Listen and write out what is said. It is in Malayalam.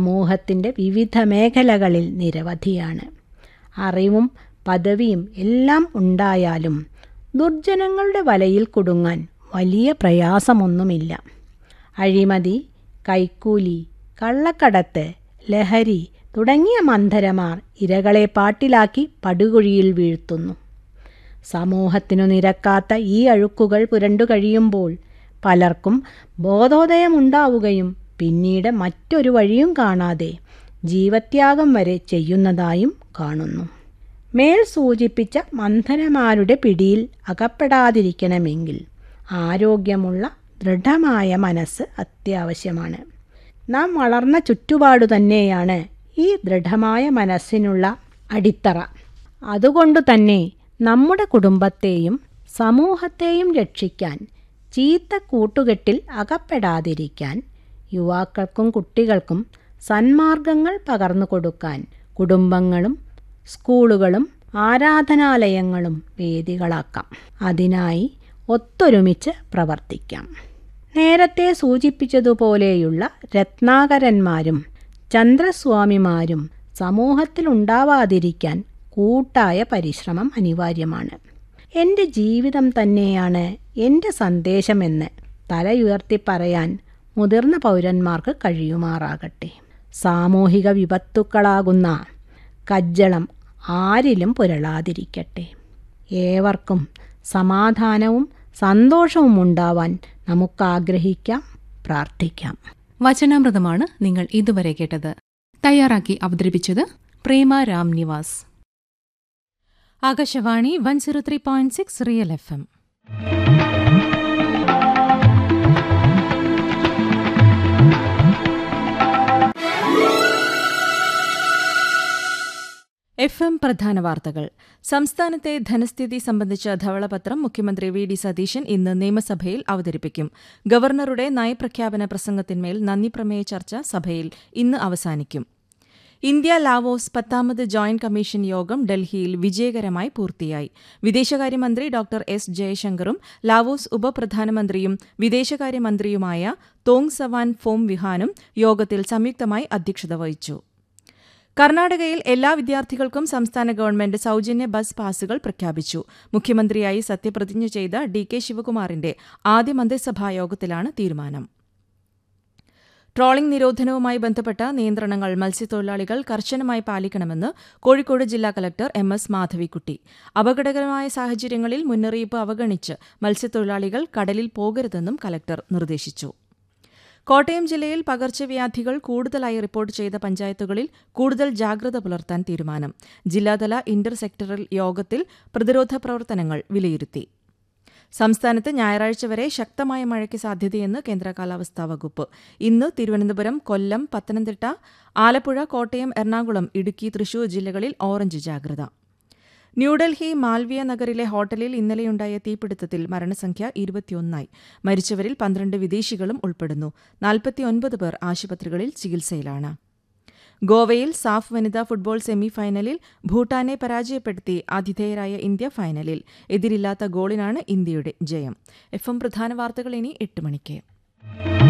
സമൂഹത്തിൻ്റെ വിവിധ മേഖലകളിൽ നിരവധിയാണ് അറിവും പദവിയും എല്ലാം ഉണ്ടായാലും ദുർജനങ്ങളുടെ വലയിൽ കുടുങ്ങാൻ വലിയ പ്രയാസമൊന്നുമില്ല അഴിമതി കൈക്കൂലി കള്ളക്കടത്ത് ലഹരി തുടങ്ങിയ മന്ധരമാർ ഇരകളെ പാട്ടിലാക്കി പടുകുഴിയിൽ വീഴ്ത്തുന്നു സമൂഹത്തിനു നിരക്കാത്ത ഈ അഴുക്കുകൾ പുരണ്ടു കഴിയുമ്പോൾ പലർക്കും ബോധോദയമുണ്ടാവുകയും പിന്നീട് മറ്റൊരു വഴിയും കാണാതെ ജീവത്യാഗം വരെ ചെയ്യുന്നതായും കാണുന്നു മേൽ സൂചിപ്പിച്ച മന്ധനമാരുടെ പിടിയിൽ അകപ്പെടാതിരിക്കണമെങ്കിൽ ആരോഗ്യമുള്ള ദൃഢമായ മനസ്സ് അത്യാവശ്യമാണ് നാം വളർന്ന ചുറ്റുപാടു തന്നെയാണ് ഈ ദൃഢമായ മനസ്സിനുള്ള അടിത്തറ അതുകൊണ്ടു തന്നെ നമ്മുടെ കുടുംബത്തെയും സമൂഹത്തെയും രക്ഷിക്കാൻ ചീത്ത കൂട്ടുകെട്ടിൽ അകപ്പെടാതിരിക്കാൻ യുവാക്കൾക്കും കുട്ടികൾക്കും സന്മാർഗങ്ങൾ പകർന്നു കൊടുക്കാൻ കുടുംബങ്ങളും സ്കൂളുകളും ആരാധനാലയങ്ങളും വേദികളാക്കാം അതിനായി ഒത്തൊരുമിച്ച് പ്രവർത്തിക്കാം നേരത്തെ സൂചിപ്പിച്ചതുപോലെയുള്ള രത്നാകരന്മാരും ചന്ദ്രസ്വാമിമാരും സമൂഹത്തിലുണ്ടാവാതിരിക്കാൻ കൂട്ടായ പരിശ്രമം അനിവാര്യമാണ് എൻ്റെ ജീവിതം തന്നെയാണ് എൻ്റെ സന്ദേശമെന്ന് തലയുയർത്തി പറയാൻ മുതിർന്ന പൗരന്മാർക്ക് കഴിയുമാറാകട്ടെ സാമൂഹിക വിപത്തുക്കളാകുന്ന കജ്ജളം ആരിലും പുരളാതിരിക്കട്ടെ ഏവർക്കും സമാധാനവും സന്തോഷവും ഉണ്ടാവാൻ നമുക്കാഗ്രഹിക്കാം പ്രാർത്ഥിക്കാം വചനാമൃതമാണ് നിങ്ങൾ ഇതുവരെ കേട്ടത് തയ്യാറാക്കി അവതരിപ്പിച്ചത് Prema Ram Nivas Akashvani one zero three point six real F M F M പ്രധാന വാർത്തകൾ സംസ്ഥാനത്തെ ധനസ്ഥിതി സംബന്ധിച്ച ധവളപത്രം മുഖ്യമന്ത്രി വി ഡി സതീശൻ ഇന്ന് നിയമസഭയിൽ അവതരിപ്പിക്കും ഗവർണറുടെ നയപ്രഖ്യാപന പ്രസംഗത്തിന്മേൽ നന്ദിപ്രമേയ ചർച്ച സഭയിൽ ഇന്ന് അവസാനിക്കും ഇന്ത്യ ലാവോസ് പത്താമത് ജോയിന്റ് കമ്മീഷൻ യോഗം ഡൽഹിയിൽ വിജയകരമായി പൂർത്തിയായി വിദേശകാര്യമന്ത്രി ഡോക്ടർ എസ് ജയശങ്കറും ലാവോസ് ഉപപ്രധാനമന്ത്രിയും വിദേശകാര്യമന്ത്രിയുമായ തോങ് സവാൻ ഫോം വിഹാനും യോഗത്തിൽ സംയുക്തമായി അധ്യക്ഷത വഹിച്ചു കർണാടകയിൽ എല്ലാ വിദ്യാർത്ഥികൾക്കും സംസ്ഥാന ഗവൺമെന്റ് സൌജന്യ ബസ് പാസുകൾ പ്രഖ്യാപിച്ചു മുഖ്യമന്ത്രിയായി സത്യപ്രതിജ്ഞ ചെയ്ത ഡി കെ ശിവകുമാറിന്റെ ആദ്യ മന്ത്രിസഭാ യോഗത്തിലാണ് തീരുമാനം ട്രോളിംഗ് നിരോധനവുമായി ബന്ധപ്പെട്ട നിയന്ത്രണങ്ങൾ മത്സ്യത്തൊഴിലാളികൾ കർശനമായി പാലിക്കണമെന്ന് കോഴിക്കോട് ജില്ലാ കലക്ടർ എം എസ് മാധവിക്കുട്ടി അപകടകരമായ സാഹചര്യങ്ങളിൽ മുന്നറിയിപ്പ് അവഗണിച്ച് മത്സ്യത്തൊഴിലാളികൾ കടലിൽ പോകരുതെന്നും കലക്ടർ നിർദ്ദേശിച്ചു കോട്ടയം ജില്ലയിൽ പകർച്ചവ്യാധികൾ കൂടുതലായി റിപ്പോർട്ട് ചെയ്ത പഞ്ചായത്തുകളിൽ കൂടുതൽ ജാഗ്രത പുലർത്താൻ തീരുമാനം ജില്ലാതല ഇന്റർ സെക്ടറൽ യോഗത്തിൽ പ്രതിരോധ പ്രവർത്തനങ്ങൾ വിലയിരുത്തി സംസ്ഥാനത്ത് ഞായറാഴ്ച വരെ ശക്തമായ മഴയ്ക്ക് സാധ്യതയെന്ന് കേന്ദ്ര കാലാവസ്ഥാ വകുപ്പ് ഇന്ന് തിരുവനന്തപുരം കൊല്ലം പത്തനംതിട്ട ആലപ്പുഴ കോട്ടയം എറണാകുളം ഇടുക്കി തൃശൂർ ജില്ലകളിൽ ഓറഞ്ച് ജാഗ്രത ന്യൂഡൽഹി മാൽവിയ നഗറിലെ ഹോട്ടലിൽ ഇന്നലെയുണ്ടായ തീപിടുത്തത്തിൽ മരണസംഖ്യ ഇരുപത്തിയൊന്നായി മരിച്ചവരിൽ പന്ത്രണ്ട് വിദേശികളും ഉൾപ്പെടുന്നു നാൽപ്പത്തിയൊൻപത് പേർ ആശുപത്രികളിൽ ചികിത്സയിലാണ് ഗോവയിൽ സാഫ് വനിതാ ഫുട്ബോൾ സെമി ഫൈനലിൽ ഭൂട്ടാനെ പരാജയപ്പെടുത്തി ആതിഥേയരായ ഇന്ത്യ ഫൈനലിൽ എതിരില്ലാത്ത ഗോളിനാണ് ഇന്ത്യയുടെ ജയം എഫ് എം പ്രധാന വാർത്തകൾ ഇനി എട്ട് മണിക്ക്